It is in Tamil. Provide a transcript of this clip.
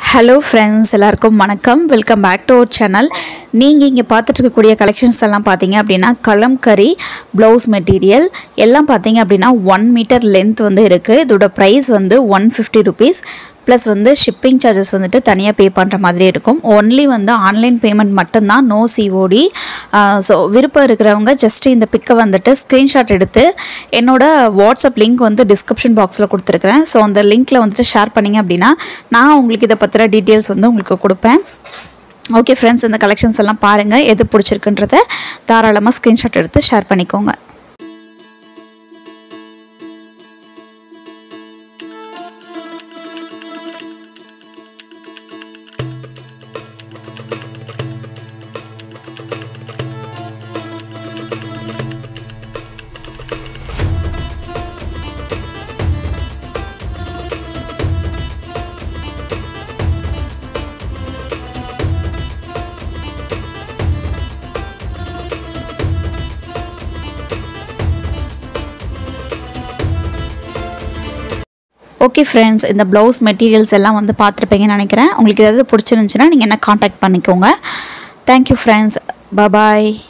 ஹலோ ஃப்ரெண்ட்ஸ் எல்லாருக்கும் வணக்கம் welcome back to our channel நீங்கள் இங்கே பார்த்துட்டு இருக்கக்கூடிய கலெக்ஷன்ஸ் எல்லாம் பார்த்தீங்க அப்படின்னா கலம்கரி ப்ளவுஸ் மெட்டீரியல் எல்லாம் பார்த்தீங்க அப்படின்னா ஒன் மீட்டர் லென்த் வந்து இருக்குது இதோட ப்ரைஸ் வந்து ஒன் ஃபிஃப்டி ருபீஸ் ப்ளஸ் வந்து ஷிப்பிங் சார்ஜஸ் வந்துட்டு தனியாக பே பண்ணுற மாதிரி இருக்கும் ஒன்லி வந்து ஆன்லைன் பேமெண்ட் மட்டும்தான் நோ சிஓடி ஸோ விருப்பம் இருக்கிறவங்க ஜஸ்ட் இந்த பிக்கை வந்துட்டு ஸ்க்ரீன்ஷாட் எடுத்து என்னோட வாட்ஸ்அப் லிங்க் வந்து டிஸ்கிரிப்ஷன் பாக்ஸில் கொடுத்துருக்குறேன் ஸோ அந்த லிங்க்கில் வந்துட்டு ஷேர் பண்ணிங்க அப்படின்னா நான் உங்களுக்கு இதை பற்றின டீட்டெயில்ஸ் வந்து உங்களுக்கு கொடுப்பேன் ஓகே ஃப்ரெண்ட்ஸ் இந்த கலெக்ஷன்ஸ் எல்லாம் பாருங்கள் எது பிடிச்சிருக்குன்றத தாராளமாக ஸ்க்ரீன்ஷாட் எடுத்து ஷேர் பண்ணிக்கோங்க ஓகே ஃப்ரெண்ட்ஸ் இந்த ப்ளவுஸ் மெட்டீரியல்ஸ் எல்லாம் வந்து பார்த்துருப்பீங்கன்னு நினைக்கிறேன் உங்களுக்கு ஏதாவது பிடிச்சிருந்துச்சுன்னா நீங்கள் என்ன காண்டாக்ட் பண்ணிக்கோங்க தேங்க்யூ ஃப்ரெண்ட்ஸ் பபாய்